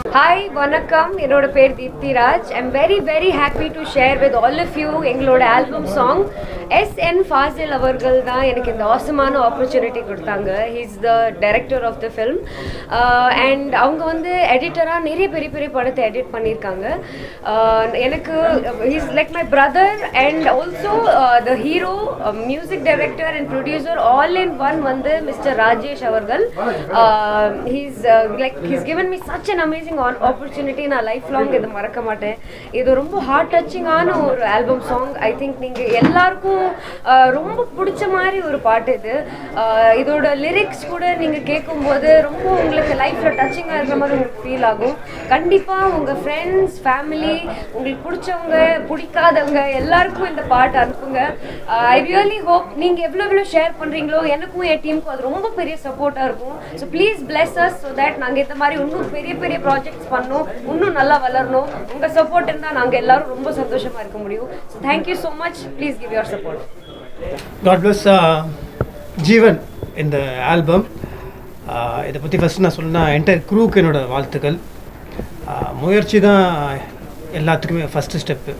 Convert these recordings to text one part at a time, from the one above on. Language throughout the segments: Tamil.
ஹாய் வணக்கம் என்னோட பேர் Deepthi Raj I'm very very happy to share with all of you எங்களோட album song S N Fazil அவர்கள் தான் எனக்கு இந்த ஆசமான ஆப்பர்ச்சுனிட்டி கொடுத்தாங்க he's the director of the film and அவங்க வந்து எடிட்டராக நிறைய பெரிய பெரிய படத்தை எடிட் பண்ணியிருக்காங்க Uh, எனக்கு he's like my brother and also the hero music director and producer all in one வந்து மிஸ்டர் ராஜேஷ் அவர்கள் he's like he's given me such an amazing opportunity நான் லைஃப் லாங் இதை மறக்க மாட்டேன் இது ரொம்ப ஹார்ட் டச்சிங்கான ஒரு ஆல்பம் சாங் ஐ திங்க் நீங்கள் எல்லாருக்கும் uh, ரொம்ப பிடிச்ச மாதிரி ஒரு பாட்டு இது Uh, இதோட லிரிக்ஸ் கூட நீங்கள் கேட்கும்போது ரொம்ப உங்களுக்கு லைஃப்பில் டச்சிங்காக இருக்கிற மாதிரி உங்களுக்கு ஃபீல் ஆகும் கண்டிப்பாக உங்கள் ஃப்ரெண்ட்ஸ் ஃபேமிலி உங்களுக்கு பிடிச்சவங்க பிடிக்காதவங்க எல்லாருக்கும் இந்த பாட்டு அனுப்புங்க ஐ ரியலி ஹோப் நீங்கள் எவ்வளோ எவ்வளோ ஷேர் பண்ணுறீங்களோ எனக்கும் என் டீமுக்கும் அது ரொம்ப பெரிய சப்போர்ட்டாக இருக்கும் so please bless us so that நாங்கள் இந்த மாதிரி இன்னும் பெரிய பெரிய ப்ராஜெக்ட்ஸ் பண்ணணும் இன்னும் நல்லா வளரணும் உங்கள் சப்போர்ட் இருந்தால் நாங்கள் எல்லாரும் ரொம்ப சந்தோஷமாக இருக்க முடியும் so thank you so much please give your support God bless Jeevan இந்த ஆல்பம் இதை பற்றி ஃபஸ்ட் நான் சொல்லணும்னா என்டையர் க்ரூக்கு என்னோட வாழ்த்துக்கள் ஆஹ் முயற்சி தான் எல்லாத்துக்குமே ஃபஸ்ட்டு ஸ்டெப்பு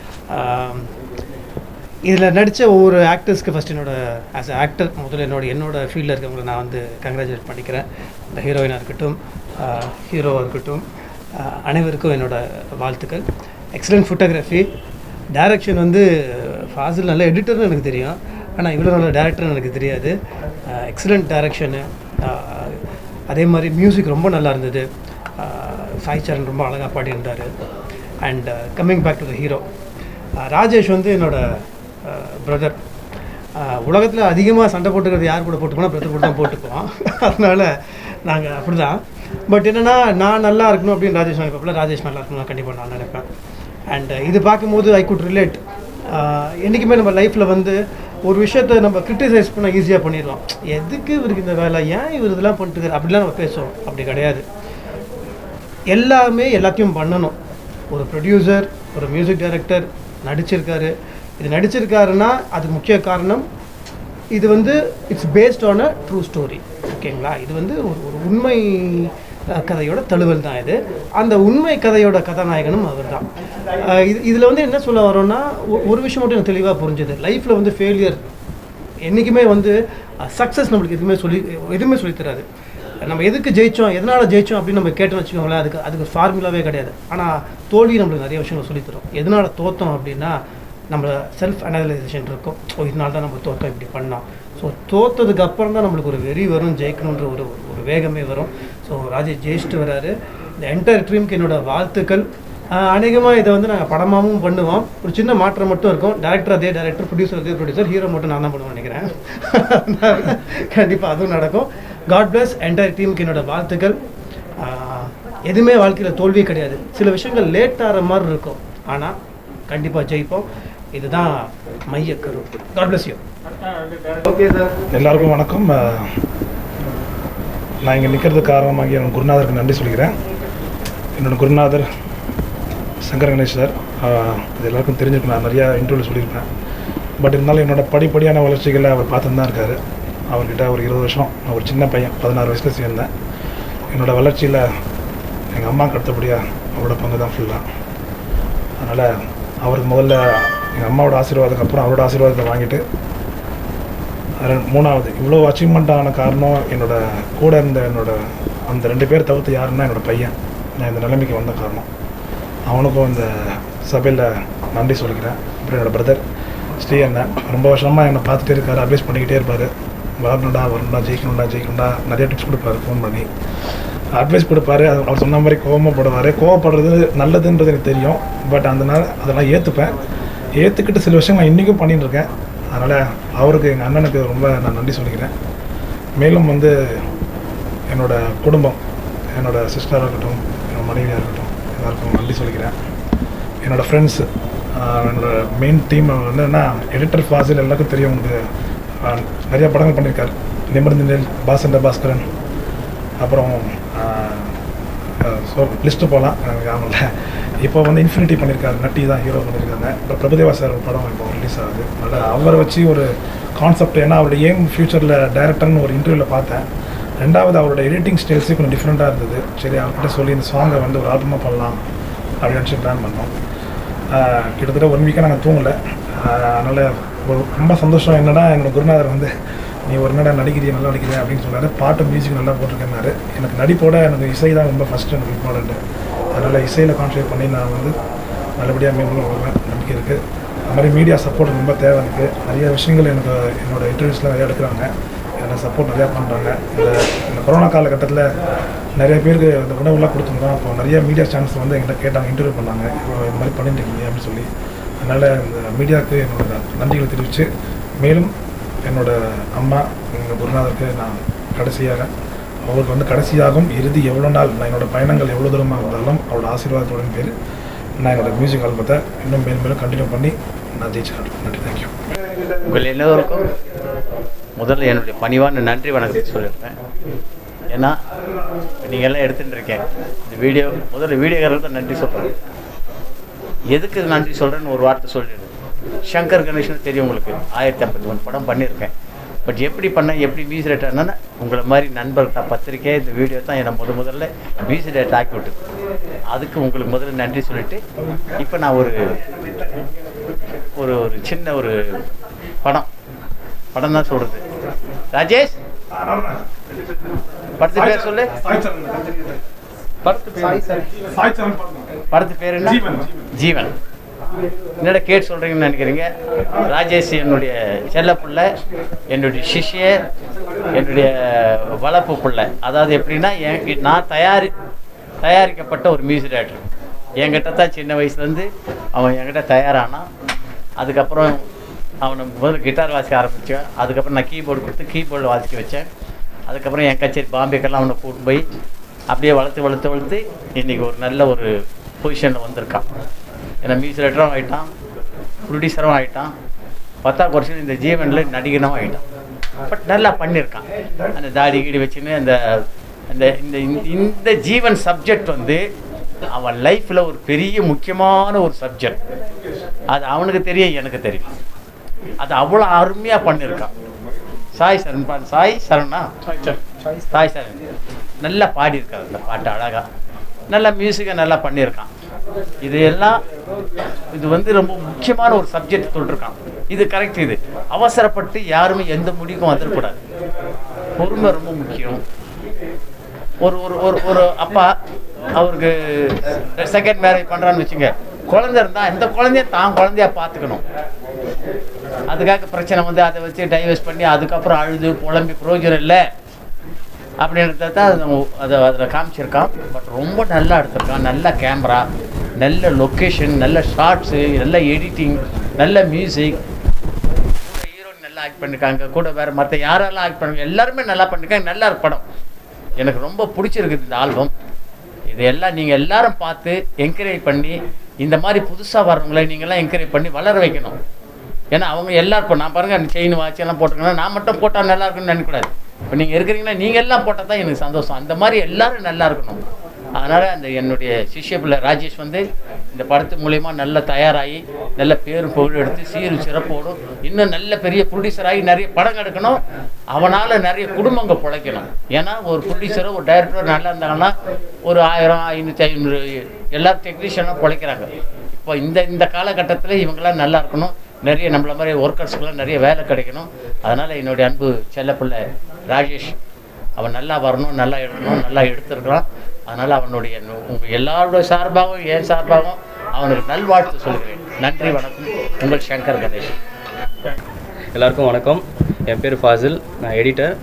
இதில் நடித்த ஒவ்வொரு ஆக்டர்ஸ்க்கு ஃபஸ்ட் என்னோட ஆஸ் அ ஆக்டர் முதல்ல என்னோட என்னோட ஃபீல்டில் இருக்கவங்களை நான் வந்து கங்க்ராச்சுலேட் பண்ணிக்கிறேன் இந்த ஹீரோயினாக இருக்கட்டும் ஹீரோவாக இருக்கட்டும் ஆஹ் அனைவருக்கும் என்னோட வாழ்த்துக்கள் எக்ஸலண்ட் ஃபோட்டோகிராஃபி டைரக்ஷன் வந்து ஃபாசில் நல்ல எடிட்டர்னு எனக்கு தெரியும் ஆனால் இவ்வளோ நல்ல டேரக்டர்னு எனக்கு தெரியாது எக்ஸலண்ட் டைரக்ஷனு அதே மாதிரி மியூசிக் ரொம்ப நல்லா இருந்தது சாய் சரண் ரொம்ப அழகாக பாடியிருந்தார் and coming back to the hero Rajesh வந்து என்னோட பிரதர் உலகத்தில் அதிகமாக சண்டை போட்டுக்கிறது யார் கூட போட்டுப்போனா பிரதர் கூட தான் போட்டுக்குவோம் அதனால் நாங்கள் அப்படி தான் பட் என்னென்னா நான் நல்லா இருக்கணும் அப்படின்னு ராஜேஷ் நினைப்பேன் ராஜேஷ் நல்லா இருக்கணும் கண்டிப்பாக நான் நினைப்பேன் அண்ட் இது பார்க்கும்போது ஐ குட் ரிலேட் என்றைக்குமே நம்ம லைஃப்பில் வந்து ஒரு விஷயத்தை நம்ம கிரிட்டிசைஸ் பண்ண ஈஸியாக பண்ணிடலாம் எதுக்கு இவருக்கு இந்த வேலை ஏன் இவர் இதெல்லாம் பண்ணிட்டு அப்படிலாம் நம்ம பேசுவோம் அப்படி கிடையாது எல்லாமே எல்லாத்தையும் பண்ணணும் ஒரு ப்ரொடியூசர் ஒரு மியூசிக் டைரக்டர் நடிச்சிருக்காரு இது நடிச்சிருக்காருன்னா அதுக்கு முக்கிய காரணம் இது வந்து it's based on a true story ஓகேங்களா இது வந்து ஒரு ஒரு உண்மை அஹ், கதையோட தழுவல் தான் இது அந்த உண்மை கதையோட கதாநாயகனும் அவர் தான் இது இதில் வந்து என்ன சொல்ல வரோன்னா ஒ- ஒரு விஷயம் மட்டும் எனக்கு தெளிவாக புரிஞ்சுது லைஃப்பில் வந்து ஃபெயிலியர் என்றைக்குமே வந்து சக்ஸஸ் நம்மளுக்கு எதுவுமே சொல்லி எதுவுமே சொல்லித் தராது நம்ம எதுக்கு ஜெயிச்சோம் எதனால் ஜெயிச்சோம் அப்படின்னு நம்ம கேட்டோம்னு வச்சுக்கோங்களேன் அதுக்கு அதுக்கு ஃபார்முலாவே கிடையாது ஆனால் தோல்வி நம்மளுக்கு நிறைய விஷயங்கள் சொல்லித் தரும் எதனால் தோத்தோம் அப்படின்னா நம்ம செல்ஃப் அனலைசேஷன் இருக்கும் ஓ இதனால தான் நம்ம தோத்தோம் இப்படி பண்ணோம் ஸோ தோத்ததுக்கு அப்புறம் தான் நம்மளுக்கு ஒரு வெறி வரும் ஜெயிக்கணுன்ற ஒரு ஒரு வேகமே வரும் ஸோ ராஜேஷ் ஜெயிச்சுட்டு வராரு இந்த என்டையர் ட்ரீம்க்கு என்னோட வாழ்த்துக்கள் அநேகமாக இதை வந்து நாங்கள் படமாகவும் பண்ணுவோம் ஒரு சின்ன மாற்றம் மட்டும் இருக்கும் டேரக்டர் அதே டேரக்டர் ப்ரொடியூசர் அதே ப்ரொடியூசர் ஹீரோ மட்டும் நான் தான் பண்ணுவேன் நினைக்கிறேன் கண்டிப்பாக அதுவும் நடக்கும் காட் பிளஸ் என்டையர் டீமுக்கு என்னோட வாழ்த்துக்கள் ஆஹ், எதுவுமே வாழ்க்கையில் தோல்வி கிடையாது சில விஷயங்கள் லேட் ஆகிற மாதிரி இருக்கும் ஆனால் கண்டிப்பாக ஜெயிப்போம் இதுதான் மையக்கரு காட் பிளஸ் யூ எல்லாருக்கும் வணக்கம் அஹ், நான் இங்கே நிற்கிறதுக்கு காரணமாகி என் குருநாதருக்கு நன்றி சொல்லிக்கிறேன் என்னோட குருநாதர் சங்கர் கணேஷ் சார் அஹ், இது எல்லாருக்கும் தெரிஞ்சிருக்கும் நான் நிறையா இன்டர்வியூ சொல்லியிருப்பேன் பட் இருந்தாலும் என்னோட படிப்படியான வளர்ச்சிகளை அவர் பார்த்துட்டு தான் இருக்கார் அவர்கிட்ட ஒரு இருபது வருஷம் நான் ஒரு சின்ன பையன் பதினாறு வயசில் சேர்ந்தேன் என்னோட வளர்ச்சியில் எங்கள் அம்மாவுக்கு அடுத்தபடியாக அவரோட பங்கு தான் ஃபுல்லாக அதனால் அவருக்கு முதல்ல எங்கள் அம்மாவோட ஆசீர்வாதத்துக்கு அப்புறம் அவரோட ஆசீர்வாதத்தை வாங்கிட்டு ரெண்டு- மூணாவது இவ்வளோ அச்சீவ்மெண்ட் ஆன காரணம் என்னோட கூட இருந்த என்னோட அந்த ரெண்டு பேர் தவிர்த்து யாருன்னா என்னோட பையன் நான் இந்த நிலைமைக்கு வந்த காரணம் அவனுக்கும் இந்த சபையில் நன்றி சொல்லிக்கிறேன் அப்புறம் என்னோட பிரதர் ஸ்ரீ அண்ணன் ரொம்ப வருஷமாக என்னை பார்த்துட்டே இருக்காரு அட்வைஸ் பண்ணிக்கிட்டே இருப்பார் வரணும்டா வரணும்டா ஜெயிக்கணும்டா ஜெயிக்கணும்டா நிறைய டிப்ஸ் கொடுப்பாரு ஃபோன் பண்ணி அட்வைஸ் கொடுப்பாரு அது அவர் சொன்ன மாதிரி கோவப்படுவார் கோவப்படுறது நல்லதுன்றது எனக்கு தெரியும் பட் அந்த நாள் அதெல்லாம் ஏற்றுப்பேன் ஏற்றுக்கிட்டு சில விஷயம் நான் இன்றைக்கும் பண்ணிட்டு இருக்கேன் அதனால் அவருக்கு எங்கள் அண்ணனுக்கு ரொம்ப நான் நன்றி சொல்லிக்கிறேன் மேலும் வந்து என்னோட குடும்பம் என்னோட சிஸ்டராக இருக்கட்டும் என்னோட மனைவியாக இருக்கட்டும் எல்லாருக்கும் நன்றி சொல்லிக்கிறேன் என்னோட ஃப்ரெண்ட்ஸு என்னோட மெயின் டீம் வந்து என்ன எடிட்டர் ஃபாசில் எல்லாருக்கும் தெரியும் உங்களுக்கு ஆஹ், நிறைய படங்கள் பண்ணியிருக்காரு நிமிர்ந்து நெல் பாசண்ட பாஸ்கரன் அப்புறம் ஸோ லிஸ்ட்டு போகலாம் எனக்கு ஞாபகம் இல்லை இப்போ வந்து இன்ஃபினிட்டி பண்ணியிருக்காரு நட்டி தான் ஹீரோ பண்ணியிருக்காங்க இப்போ பிரபுதேவா சார் ஒரு படம் இப்போ ரிலீஸ் ஆகுது அதனால் அவரை வச்சு ஒரு கான்செப்ட் ஏன்னா அவருடைய ஏம் ஃப்யூச்சரில் டைரக்டர்னு ஒரு இன்டர்வியூவில் பார்த்தேன் ரெண்டாவது அவரோட எடிட்டிங் ஸ்டைல்ஸே கொஞ்சம் டிஃப்ரெண்ட்டாக இருந்தது சரி அவர்கிட்ட சொல்லி இந்த சாங்கை வந்து ஒரு ஆல்பமாக பண்ணலாம் அப்படின்னு நினச்சி பிளான் பண்ணோம் ஆஹ் கிட்டத்தட்ட ஒன் வீக்காக நாங்கள் தூங்கலை அதனால் ஒரு ரொம்ப சந்தோஷம் என்னன்னா என்னோட குருநாதர் வந்து நீ ஒரு நட நடிக்கிறிய நல்லா நடிக்கிறிய அப்படின்னு சொன்னாரு பாட்டு மியூசிக் நல்லா போட்டிருக்கேன்னாரு எனக்கு நடிப்போட எனக்கு இசை தான் ரொம்ப ஃபஸ்ட்டு எனக்கு இம்பார்ட்டண்ட்டு அதனால் இசையில் கான்சன்ட்ரேட் பண்ணி நான் வந்து நல்லபடியாக மேம்படும் வருவேன் நம்பிக்கை இருக்குது அது மாதிரி மீடியா சப்போர்ட் ரொம்ப தேவை எனக்கு நிறைய விஷயங்கள் எனக்கு என்னோட இன்டர்வியூஸில் நிறையா எடுக்கிறாங்க எனக்கு சப்போர்ட் நிறையா பண்ணுறாங்க இந்த இந்த கொரோனா காலகட்டத்தில் நிறைய பேருக்கு இந்த உணவுலாம் கொடுத்துருந்தோம் அப்போ நிறைய மீடியா சேனல்ஸ் வந்து எங்கிட்ட கேட்டாங்க இன்டர்வியூ பண்ணாங்க இப்போ இந்த மாதிரி பண்ணிட்டு இருக்கீங்க அப்படின்னு சொல்லி அதனால் இந்த மீடியாவுக்கு என்னோட நன்றிகளை தெரிவித்து மேலும் என்னோட அம்மா எங்கள் குருநாதருக்கு நான் கடைசியாக அவருக்கு வந்து கடைசியாகவும் இறுதி எவ்வளோ நாள் நான் என்னோட பயணங்கள் எவ்வளோ தூரமாக இருந்தாலும் அவரோட ஆசீர்வாதத்துடன் பேர் நான் என்னோட மியூசிக் ஆல்பத்தை இன்னும் மேலும் மேலும் கண்டினியூ பண்ணி நான் ஜெயிச்சு நன்றி தேங்க்யூ உங்கள் எல்லோருக்கும் முதல்ல என்னுடைய பணிவான நன்றி வணக்கத்தை சொல்லியிருக்கேன் ஏன்னா நீங்கள் எல்லாம் எடுத்துட்டு இருக்கேன் இந்த வீடியோ முதல்ல வீடியோக்காரருக்கு தான் நன்றி சொல்கிறேன் எதுக்கு நன்றி சொல்கிறேன்னு ஒரு வார்த்தை சொல்லிடுறேன் சங்கர் கணேசன் தெரியும் உங்களுக்கு ஆயிரத்தி ஐம்பத்தி ஒன்று படம் பண்ணியிருக்கேன் பட் எப்படி பண்ணேன் எப்படி வீசி ரேட் ஆனா உங்களை மாதிரி நண்பர்கள் பத்திரிக்கை இந்த வீடியோ தான் என்னை முத முதல்ல வீசி ரேட் ஆக்கி விட்டுது அதுக்கு உங்களுக்கு முதல்ல நன்றி சொல்லிட்டு இப்போ நான் ஒரு ஒரு ஒரு சின்ன ஒரு படம் படம் தான் சொல்றது ராஜேஷ் படத்து பேர் சொல்லு படத்து பேர் படத்து பேர் என்ன ஜீவன். ஜீவன் என்னடா கேட்டு சொல்றீங்கன்னு நினைக்கிறீங்க ராஜேஷ் என்னுடைய செல்ல பிள்ளை என்னுடைய சிஷ்ய என்னுடைய வளர்ப்பு பிள்ளை அதாவது எப்படின்னா என் நான் தயாரி தயாரிக்கப்பட்ட ஒரு மியூசிக் டேரக்டர் என்கிட்ட தான் சின்ன வயசுலேருந்து அவன் என்கிட்ட தயாரானான் அதுக்கப்புறம் அவனை முதல்ல கிட்டார் வாசிக்க ஆரம்பித்தேன் அதுக்கப்புறம் நான் கீபோர்டு கொடுத்து கீபோர்டு வாசிக்க வச்சேன் அதுக்கப்புறம் என் கச்சேரி பாம்பேக்கெல்லாம் அவனை கூட்டு போய் அப்படியே வளர்த்து வளர்த்து வளர்த்து இன்றைக்கி ஒரு நல்ல ஒரு பொசிஷனில் வந்திருக்கான் ஏன்னா மியூசிக் ரைட்டரும் ஆகிட்டான் ப்ரொடியூசரும் ஆகிட்டான் பத்தா வருஷம் இந்த ஜீவனில் நடிகனும் ஆகிட்டான் பட் நல்லா பண்ணியிருக்கான் அந்த தாடி கீடி வச்சுன்னு அந்த அந்த இந்த இந்த- இந்த ஜீவன் சப்ஜெக்ட் வந்து அவன் லைஃப்பில் ஒரு பெரிய முக்கியமான ஒரு சப்ஜெக்ட் அது அவனுக்கு தெரியும் எனக்கு தெரியும் அது அவ்வளோ அருமையாக பண்ணியிருக்கான் சாய் சரண் பா சாய் சரணா சாய் சரண் நல்லா பாடியிருக்காரு அந்த பாட்டு அழகா நல்லா மியூசிக்கை நல்லா பண்ணியிருக்கான் இது எல்லாம் இது வந்து ரொம்ப முக்கியமான ஒரு சப்ஜெக்ட் சொல்லிருக்கான் இது கரெக்ட் இது அவசரப்பட்டு யாருமே எந்த முடிவுக்கும் வந்துடக்கூடாது பொறுமை ரொம்ப முக்கியம் ஒரு ஒரு ஒரு ஒரு அப்பா அவருக்கு செகண்ட் மேரேஜ் பண்ணுறான்னு வச்சுங்க குழந்தை இருந்தால் இந்த குழந்தைய தான் குழந்தையா பார்த்துக்கணும் அதுக்காக பிரச்சனை வந்து அதை வச்சு டைவர்ஸ் பண்ணி அதுக்கப்புறம் அழுது புலம்பி பிரயோஜனம் இல்லை அப்படின்றத தான் அது நம்ம- அதை அதில் காமிச்சிருக்கான் பட் ரொம்ப நல்லா எடுத்திருக்கான் நல்ல கேமரா நல்ல லொக்கேஷன் நல்ல ஷார்ட்ஸு நல்ல எடிட்டிங் நல்ல மியூசிக் கூட ஹீரோயின் நல்லா ஆக்ட் பண்ணிருக்காங்க கூட வேற மற்ற யாரெல்லாம் ஆக்ட் பண்ணுங்க எல்லாருமே நல்லா பண்ணிருக்காங்க நல்லா இருக்கு படம் எனக்கு ரொம்ப பிடிச்சிருக்குது இந்த ஆல்பம் இது எல்லாம் நீங்கள் எல்லாரும் பார்த்து என்கரேஜ் பண்ணி இந்த மாதிரி புதுசாக வர்றவங்களை நீங்கள்லாம் என்கரேஜ் பண்ணி வளர வைக்கணும் ஏன்னா அவங்க எல்லாரும் இப்போ நான் பாருங்க செயின் வாட்ச் எல்லாம் போட்டிருக்கேன்னா நான் மட்டும் போட்டால் நல்லா இருக்குன்னு நினைக்கக்கூடாது இப்போ நீங்கள் இருக்கிறீங்கன்னா நீங்கள் எல்லாம் போட்டால் தான் எனக்கு சந்தோஷம் அந்த மாதிரி எல்லாரும் நல்லா இருக்கணும் அதனால் அந்த என்னுடைய சிஷ்ய பிள்ளை ராஜேஷ் வந்து இந்த படத்து மூலயமா நல்ல தயாராகி நல்ல பேரும் புகழ் எடுத்து சீரும் சிறப்போடும் இன்னும் நல்ல பெரிய ப்ரொடியூசர் ஆகி நிறைய படம் எடுக்கணும் அவனால் நிறைய குடும்பங்கள் பிழைக்கணும் ஏன்னா ஒரு ப்ரொடியூசரோ ஒரு டைரக்டரோ நல்லா இருந்தாங்கன்னா ஒரு ஆயிரம் ஐநூற்றி ஐநூறு எல்லா டெக்னீஷியனும் பிழைக்கிறாங்க இப்போ இந்த இந்த காலகட்டத்தில் இவங்கெல்லாம் நல்லா இருக்கணும் நிறைய நம்மள மாதிரி ஒர்க்கர்ஸ்க்கெல்லாம் நிறைய வேலை கிடைக்கணும் அதனால் என்னுடைய அன்பு செல்லப்பிள்ளை ராஜேஷ் அவன் நல்லா வரணும் நல்லா எடுக்கணும் நல்லா எடுத்திருக்கிறான் அதனால் அவனுடைய உங்கள் எல்லாருடைய சார்பாகவும் என் சார்பாகவும் அவனுக்கு நல்வாழ்த்து சொல்கிறேன் நன்றி வணக்கம் உங்கள் சங்கர் கணேஷ் எல்லாருக்கும் வணக்கம் என் பேர் ஃபாசில் நான் எடிட்டர்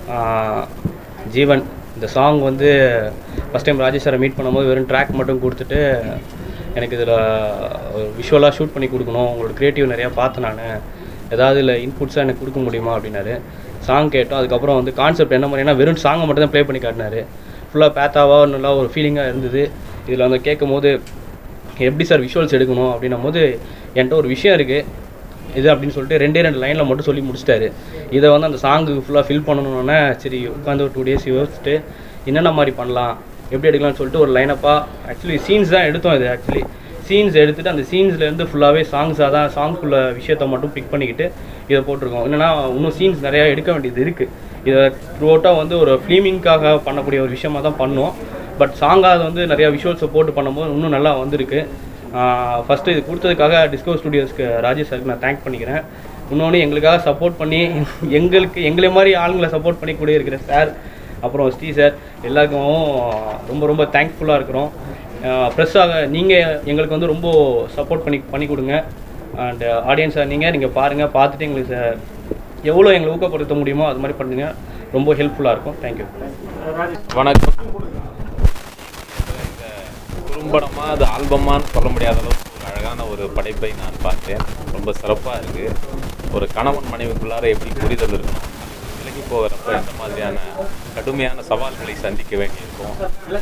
ஜீவன் இந்த சாங் வந்து ஃபஸ்ட் டைம் ராஜேஷ் சாரை மீட் பண்ணும்போது வெறும் ட்ராக் மட்டும் கொடுத்துட்டு எனக்கு இதில் விஷுவலாக ஷூட் பண்ணி கொடுக்கணும் உங்களோட க்ரியேட்டிவ் நிறையா பார்த்தேன் நான் ஏதாவது இல்லை இன்புட்ஸாக எனக்கு கொடுக்க முடியுமா அப்படின்னாரு சாங் கேட்டோம் அதுக்கப்புறம் வந்து கான்செப்ட் என்ன மாதிரினா வெறும் சாங்கை மட்டும் தான் ப்ளே பண்ணி காட்டினாரு ஃபுல்லாக பேத்தாவாக நல்லா ஒரு ஃபீலிங்காக இருந்தது இதில் வந்து கேட்கும் போது எப்படி சார் விஷுவல்ஸ் எடுக்கணும் அப்படின்னும் போது என்கிட்ட ஒரு விஷயம் இருக்குது இது அப்படின்னு சொல்லிட்டு ரெண்டே ரெண்டு லைனில் மட்டும் சொல்லி முடிச்சிட்டாரு இதை வந்து அந்த சாங்கு ஃபுல்லாக ஃபில் பண்ணணுன்னே சரி உட்காந்து ஒரு டூ டேஸ் யோசிச்சுட்டு என்னென்ன மாதிரி பண்ணலாம் எப்படி எடுக்கலாம்னு சொல்லிட்டு ஒரு லைனப்பாக ஆக்சுவலி சீன்ஸ் தான் எடுத்தோம் இது ஆக்சுவலி சீன்ஸ் எடுத்துட்டு அந்த சீன்ஸ்லேருந்து ஃபுல்லாகவே சாங்ஸாக தான் சாங்க்குள்ள விஷயத்த மட்டும் பிக் பண்ணிக்கிட்டு இதை போட்டிருக்கோம் என்னன்னா இன்னும் சீன்ஸ் நிறையா எடுக்க வேண்டியது இருக்குது இதை த்ரூ அவுட்டாக வந்து ஒரு ஃபிலிமிங்காக பண்ணக்கூடிய ஒரு விஷயமா தான் பண்ணோம் பட் சாங்காக அது வந்து நிறையா விஷுவல்ஸை போட்டு பண்ணும்போது இன்னும் நல்லா வந்திருக்கு ஃபஸ்ட்டு இது கொடுத்ததுக்காக டிஸ்கவர் ஸ்டுடியோஸ்க்கு ராஜேஷ் சாருக்கு நான் தேங்க் பண்ணிக்கிறேன் இன்னொன்று எங்களுக்காக சப்போர்ட் பண்ணி எங்களுக்கு எங்களை மாதிரி ஆளுங்களை சப்போர்ட் பண்ணி கூட இருக்கிற சார் அப்புறம் ஸ்ரீ சார் எல்லாருக்கும் ரொம்ப ரொம்ப தேங்க்ஃபுல்லாக இருக்கிறோம் ப்ரெஸ்ஸாக நீங்கள் எங்களுக்கு வந்து ரொம்ப சப்போர்ட் பண்ணி பண்ணி கொடுங்க அண்ட் ஆடியன்ஸாக நீங்கள் நீங்கள் பாருங்கள் பார்த்துட்டு எங்களுக்கு ச- எவ்வளோ எங்களை ஊக்கப்படுத்த முடியுமோ அது மாதிரி பண்ணுங்க ரொம்ப ஹெல்ப்ஃபுல்லாக இருக்கும் தேங்க்யூ வணக்கம் இந்த குறும்படமா அது ஆல்பமான்னு சொல்ல முடியாத அளவுக்கு ஒரு அழகான ஒரு படைப்பை நான் பார்த்தேன் ரொம்ப சிறப்பாக இருக்கு ஒரு கணவன் மனைவிக்குள்ளார எப்படி புரிதல் இருக்கணும் விலகி போகிறப்ப எந்த மாதிரியான கடுமையான சவால்களை சந்திக்க வேண்டியிருக்கும்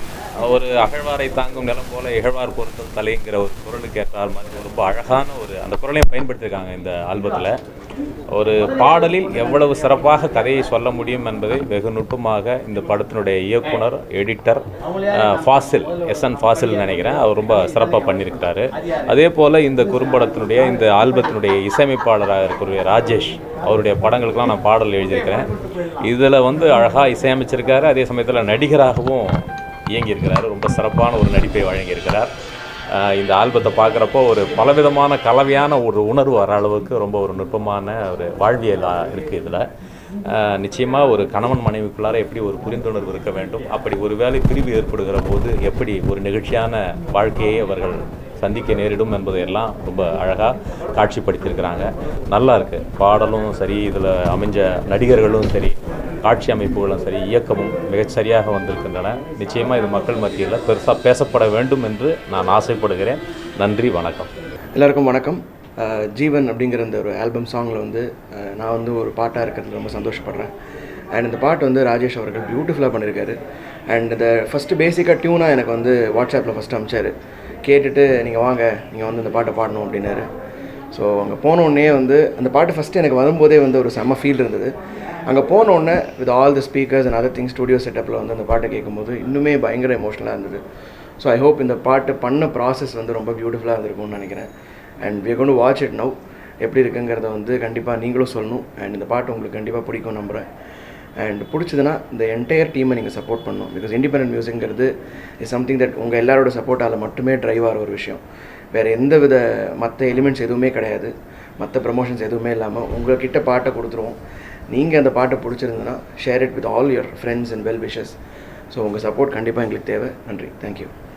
ஒரு அகழ்வாரை தாங்கும் நிலம் போல இகழ்வார் பொருத்தம் தலைங்கிற ஒரு குரலுக்கு ஏற்றார் மாதிரி ரொம்ப அழகான ஒரு அந்த குரலையும் பயன்படுத்தியிருக்காங்க இந்த ஆல்பத்தில் ஒரு பாடலில் எவ்வளவு சிறப்பாக கதையை சொல்ல முடியும் என்பதை வெகு நுட்பமாக இந்த படத்தினுடைய இயக்குனர் எடிட்டர் அஹ், ஃபாசில் எஸ் என் ஃபாசில் நினைக்கிறேன் அவர் ரொம்ப சிறப்பாக பண்ணியிருக்கிறாரு அதே போல் இந்த குறும்படத்தினுடைய இந்த ஆல்பத்தினுடைய இசையமைப்பாளராக இருக்கக்கூடிய ராஜேஷ் அவருடைய படங்களுக்கெல்லாம் நான் பாடல் எழுதியிருக்கிறேன் இதில் வந்து அழகாக இசையமைச்சிருக்காரு அதே சமயத்தில் நடிகராகவும் இயங்கியிருக்கிறார் ரொம்ப சிறப்பான ஒரு நடிப்பை வழங்கியிருக்கிறார் ஆஹ் இந்த ஆல்பத்தை பார்க்குறப்போ ஒரு பலவிதமான கலவையான ஒரு உணர்வு வர அளவுக்கு ரொம்ப ஒரு நுட்பமான ஒரு வாழ்வியல் இருக்குது இதில் நிச்சயமாக ஒரு கணவன் மனைவிக்குள்ளார எப்படி ஒரு புரிந்துணர்வு இருக்க வேண்டும் அப்படி ஒரு வேளை பிரிவு ஏற்படுகிற போது எப்படி ஒரு நிகழ்ச்சியான வாழ்க்கையை அவர்கள் சந்திக்க நேரிடும் என்பதையெல்லாம் ரொம்ப அழகாக காட்சிப்படுத்தியிருக்கிறாங்க நல்லா இருக்குது பாடலும் சரி இதில் அமைஞ்ச நடிகர்களும் சரி காட்சி அமைப்புகளும் சரி இயக்கமும் மிகச் சரியாக வந்திருக்கின்றன நிச்சயமாக இது மக்கள் மத்தியில் பெருசாக பேசப்பட வேண்டும் என்று நான் ஆசைப்படுகிறேன் நன்றி வணக்கம் எல்லாருக்கும் வணக்கம் அஹ் ஜீவன் அப்படிங்கிற இந்த ஒரு ஆல்பம் சாங்கில் வந்து அஹ் நான் வந்து ஒரு பாட்டாக இருக்கிறது ரொம்ப சந்தோஷப்படுறேன் அண்ட் இந்த பாட்டு வந்து ராஜேஷ் அவர்கள் பியூட்டிஃபுல்லாக பண்ணியிருக்காரு அண்ட் இந்த ஃபஸ்ட்டு பேசிக்காக டியூனாக எனக்கு வந்து வாட்ஸ்அப்பில் ஃபஸ்ட்டு அமிச்சார் கேட்டுட்டு நீங்கள் வாங்க நீங்கள் வந்து இந்த பாட்டை பாடணும் அப்படின்னாரு ஸோ அங்கே போனோடனே வந்து அந்த பாட்டு ஃபஸ்ட்டு எனக்கு வரும்போதே வந்து ஒரு செம்ம ஃபீல் இருந்தது அங்கே போனோடனே with all the speakers and other thing studio செட்டப்பில் வந்து அந்த பாட்டை கேட்கும்போது இன்னுமே பயங்கர எமோஷனலாக இருந்தது ஸோ ஐ ஹோப் இந்த பாட்டு பண்ண ப்ராசஸ் வந்து ரொம்ப பியூட்டிஃபுல்லாக இருந்திருக்கும்னு நினைக்கிறேன் and we are going to watch it now எப்படி இருக்குங்கிறத வந்து கண்டிப்பாக நீங்களும் சொல்லணும் அண்ட் இந்த பாட்டு உங்களுக்கு கண்டிப்பாக பிடிக்கும் நம்புகிறேன் அண்ட் பிடிச்சதுன்னா இந்த என்டையர் டீமை நீங்கள் சப்போர்ட் பண்ணணும் பிகாஸ் இண்டிபெண்டன்ட் மியூசிக்ங்கிறது இஸ் சம்திங் தட் உங்கள் எல்லாரோட சப்போர்ட்டால் மட்டுமே ட்ரைவ் ஆகிற ஒரு விஷயம் வேறு எந்த வித மற்ற எலிமெண்ட்ஸ் எதுவுமே கிடையாது மற்ற ப்ரமோஷன்ஸ் எதுவுமே இல்லாமல் உங்ககிட்ட பாட்டை கொடுத்துருவோம் நீங்கள் அந்த பாட்டை பிடிச்சிருந்ததுன்னா share it with all your friends and well wishes so உங்கள் சப்போர்ட் கண்டிப்பாக எங்களுக்கு தேவை நன்றி தேங்க்யூ